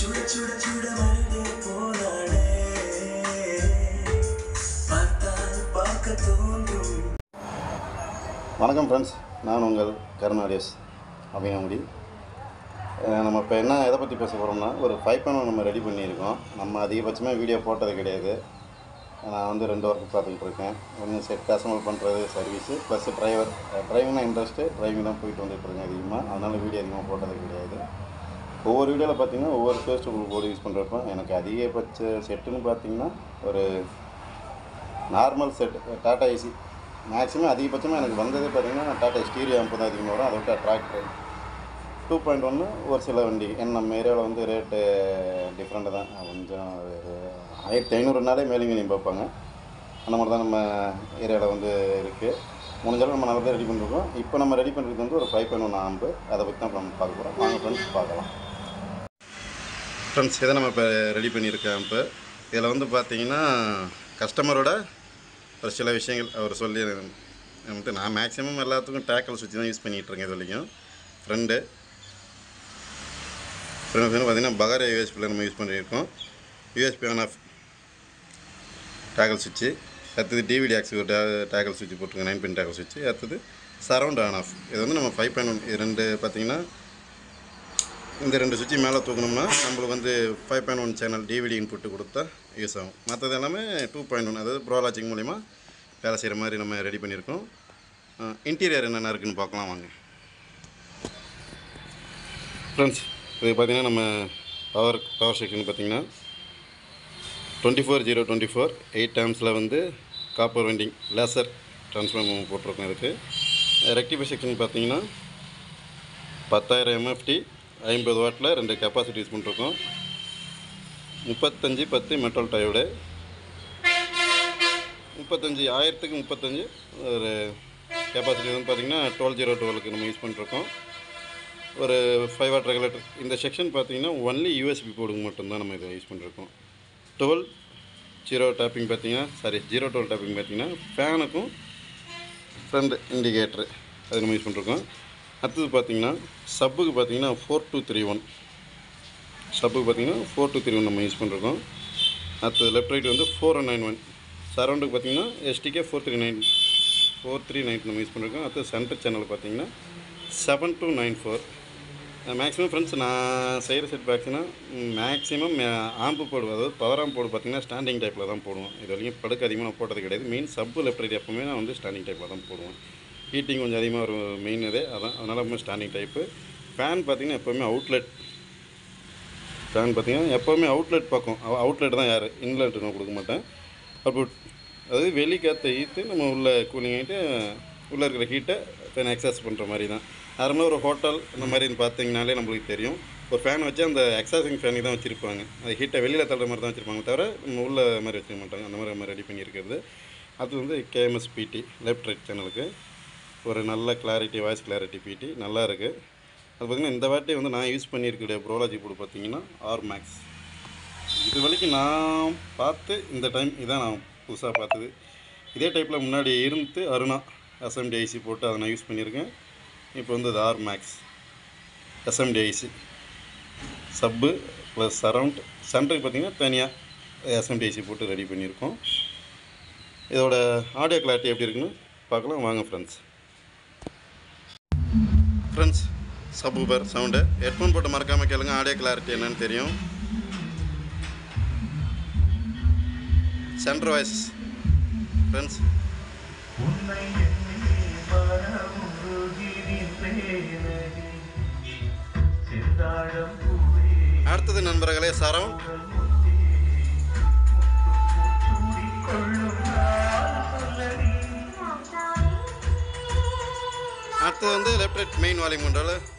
சுட சுட சுட மருதே போனாடே பார்த்தால் பார்க்க தோன்றும் வணக்கம் ஃப்ரெண்ட்ஸ் நான் உங்கள் கருணாடியஸ் அபினமுடி அஹ் நம்ம இப்போ என்ன எதை பற்றி பேச போகிறோம்னா ஒரு ஃபைவ் பாயிண்ட் நம்ம ரெடி பண்ணியிருக்கோம் நம்ம அதிகபட்சமாக வீடியோ போட்டது கிடையாது நான் வந்து ரெண்டு ஒர்க்கு பார்த்துக்கிட்டு இருக்கேன் ஒன்று செட் கஸ்டமர் பண்ணுறது சர்வீஸு ப்ளஸ் டிரைவர் டிரைவிங்னா இன்ட்ரெஸ்ட்டு டிரைவிங் தான் போயிட்டு வந்துட்டு இருக்கேன் அதிகமாக அதனால் வீடியோ அதிகமாக போட்டது கிடையாது ஒவ்வொரு வீடியோவில் பார்த்தீங்கன்னா ஒவ்வொரு பேஸ்ட் உங்களுக்கு போர்டு யூஸ் பண்ணுறப்ப எனக்கு அதிகபட்ச செட்டுன்னு பார்த்தீங்கன்னா ஒரு normal set Tata AC maximum அதிகபட்சமாக எனக்கு வந்ததே பார்த்தீங்கன்னா டாடா ஸ்டீரியோ அம்பு தான் அதிகமாக வரும் அதை விட்டு டிராக்டர் டூ பாயிண்ட் ஒன்று ஒரு சில வண்டி ஏன்னா நம்ம ஏரியாவில் வந்து ரேட்டு டிஃப்ரெண்ட்டு தான் கொஞ்சம் ஒரு ஆயிரத்தி ஐநூறுனாலே மேலேங்க நீ பார்ப்பாங்க அந்த மாதிரி தான் நம்ம ஏரியாவில் வந்து இருக்குது முடிஞ்சாலும் நம்ம நல்லதாக ரெடி பண்ணிருக்கோம் இப்போ நம்ம ரெடி பண்ணுறது வந்து ஒரு ஃபைவ் பாயிண்ட் ஒன் ஆம்பு அதை பற்றி தான் இப்ப நம்ம பார்க்க போகிறோம் வாங்க ஃப்ரெண்ட்ஸ் பார்க்கலாம் ஃப்ரெண்ட்ஸ் இதை நம்ம இப்போ ரெடி பண்ணியிருக்கேன் இப்போ இதில் வந்து பார்த்தீங்கன்னா கஸ்டமரோட ஒரு சில விஷயங்கள் அவர் சொல்லி வந்து நான் மேக்ஸிமம் எல்லாத்துக்கும் டேக்கல் சுவிட்ச் தான் யூஸ் பண்ணிகிட்டு இருக்கேன் இது வரைக்கும் ஃப்ரெண்டு ஃப்ரெண்ட் வந்து பார்த்தீங்கன்னா பகாரா யூஎஸ்பியில் நம்ம யூஸ் பண்ணியிருக்கோம் யூஎஸ்பி ஆன் ஆஃப் டேக்கல் சுவிட்சு அடுத்தது டிவிடி ஆக்ஸ் ஒரு டேக்கல் சுவிட்ச் போட்டிருக்கோம் நைன் பின் டேக்கல் சுவிட்சு அடுத்தது சரவுண்ட் ஆன் ஆஃப் இது வந்து நம்ம ஃபைவ் பாயிண்ட் ஒன் இது ரெண்டு பார்த்தீங்கன்னா இந்த ரெண்டு சுவிட்சு மேலே தூக்கணும்னா நம்மளுக்கு வந்து five point one channel DVD input கொடுத்தா யூஸ் ஆகும் மற்றது எல்லாமே டூ பாயிண்ட் ஒன் அதாவது ப்ரோலாஜிக் மூலிமா வேலை செய்கிற மாதிரி நம்ம ரெடி பண்ணியிருக்கோம் இன்டீரியர் என்னென்ன இருக்குன்னு பார்க்கலாம் வாங்க ஃப்ரெண்ட்ஸ் இது பார்த்திங்கன்னா நம்ம பவர் பவர் செக்ஷன் பார்த்திங்கன்னா twenty four zero twenty four eight டேம்ஸில் வந்து காப்பர் வெண்டிங் லேசர் ட்ரான்ஸ்ஃபார்மர் போட்டிருக்கோம் இதுக்கு ரெக்டிஃபை செக்ஷன் பார்த்தீங்கன்னா பத்தாயிரம் எம்எஃப்டி ஐம்பது வாட்டில் ரெண்டு கெப்பாசிட்டி யூஸ் பண்ணிருக்கோம் முப்பத்தஞ்சு பத்து மெட்டல் டயோடு முப்பத்தஞ்சு ஆயிரத்துக்கு முப்பத்தஞ்சு ஒரு கெப்பாசிட்டி வந்து பார்த்திங்கன்னா டுவெல் ஜீரோ டுவெலுக்கு நம்ம யூஸ் பண்ணிருக்கோம் ஒரு ஃபைவ் வாட் ரெகுலேட்டர் இந்த செக்ஷன் பார்த்தீங்கன்னா ஒன்லி யூஎஸ்பி போர்டுக்கு மட்டும்தான் நம்ம இதை யூஸ் பண்ணிருக்கோம் டுவெல் ஜீரோ டேப்பிங் பார்த்தீங்கன்னா சாரி ஜீரோ டுவெல் டேப்பிங் பார்த்தீங்கன்னா ஃபேனுக்கும் ஃப்ரண்ட் இண்டிகேட்ரு அது நம்ம யூஸ் பண்ணிருக்கோம் அடுத்தது பார்த்தீங்கன்னா சப்புக்கு பார்த்தீங்கன்னா ஃபோர் டூ த்ரீ ஒன் சப்புக்கு பார்த்தீங்கன்னா ஃபோர் டூ த்ரீ ஒன் நம்ம யூஸ் பண்ணிருக்கோம் அடுத்தது லெஃப்ட் ரைட் வந்து ஃபோர் நைன் ஒன் சரௌண்டுக்கு பார்த்தீங்கன்னா STK four three nine four three nine நம்ம யூஸ் பண்ணிருக்கோம் அடுத்து சென்டர் சேனல் பார்த்தீங்கன்னா seven two nine four maximum friends நான் செய்கிற செட் பேக்ஸ்னா மேக்ஸிமம் ஆம்பு போடு அதாவது பவர் ஆம்பு போடு பார்த்தீங்கன்னா ஸ்டாண்டிங் டைப்பில் தான் போடுவோம் இது வரைக்கும் படுக்க அதிகமாக நான் போட்டது கிடையாது மெயின் சப்பு லெஃப்ட் ரைட் எப்பவுமே நான் வந்து ஸ்டாண்டிங் டைப்பில் தான் போடுவேன் ஹீட்டிங் கொஞ்சம் அதிகமாக ஒரு மெயின் இதே அதான் அதனால் எப்பவுமே ஸ்டாண்டிங் டைப்பு ஃபேன் பார்த்தீங்கன்னா எப்போவுமே அவுட்லெட் ஃபேன் பார்த்தீங்கன்னா எப்போவுமே அவுட்லெட் பக்கம் அவுட்லெட் தான் யார் இன்லெட் நான் கொடுக்க மாட்டேன் அப்போ அதாவது வெளி காற்றை ஈர்த்து நம்ம உள்ளே கூலிங் ஆகிட்டு உள்ளே இருக்கிற ஹீட்டை ஃபேன் எக்ஸாஸ் பண்ணுற மாதிரி தான் நார்மலாக ஒரு ஹோட்டல் இந்த மாதிரி பார்த்தீங்கனாலே நம்மளுக்கு தெரியும் ஒரு ஃபேன் வச்சு அந்த எக்ஸாசிங் ஃபேனுக்கு தான் வச்சுருப்பாங்க அந்த ஹீட்டை வெளியில் தள்ளுற மாதிரி தான் வச்சுருப்பாங்க தவிர நம்ம உள்ள மாதிரி வச்சுக்க மாட்டாங்க அந்த மாதிரி நம்ம ரெடி பண்ணியிருக்கிறது அது வந்து கேஎம்எஸ் பிடி லெஃப்ட் ரைட் சேனலுக்கு ஒரு நல்ல கிளாரிட்டி வாய்ஸ் கிளாரிட்டி பிடி நல்லா இருக்குது அது பார்த்திங்கன்னா இந்த வாட்டி வந்து நான் யூஸ் பண்ணியிருக்கிற ப்ரோலாஜி போர்டு பார்த்தீங்கன்னா ஆர் மேக்ஸ் இது வரைக்கும் நான் பார்த்து இந்த டைம் இதான் நான் புதுசாக பார்த்தது இதே டைப்பில் முன்னாடி இருந்து அருணா எஸ்எம்டி ஐசி போட்டு அதை நான் யூஸ் பண்ணியிருக்கேன் இப்போ வந்து இது R max SMD IC sub plus surround சென்டருக்கு பார்த்தீங்கன்னா தனியாக எஸ்எம்டி ஐசி போட்டு ரெடி பண்ணியிருக்கோம் இதோட ஆடியோ கிளாரிட்டி எப்படி இருக்குன்னு பார்க்கலாம் வாங்க friends friends subwoofer sound headphone போட்டு மறக்காமல் கேளுங்க ஆடியோ கிளாரிட்டி என்னன்னு தெரியும் சென்டர் வாய்ஸ் ஃப்ரெண்ட்ஸ் உன்னை எண்ணி மனமுருகிறேனே. செந்தாழம் பூவே அடுத்தது நண்பர்களே சரவுண்ட் சூடிக்கொள்ளும் நாள் சொல்லடி அடுத்தது வந்து left right main volume control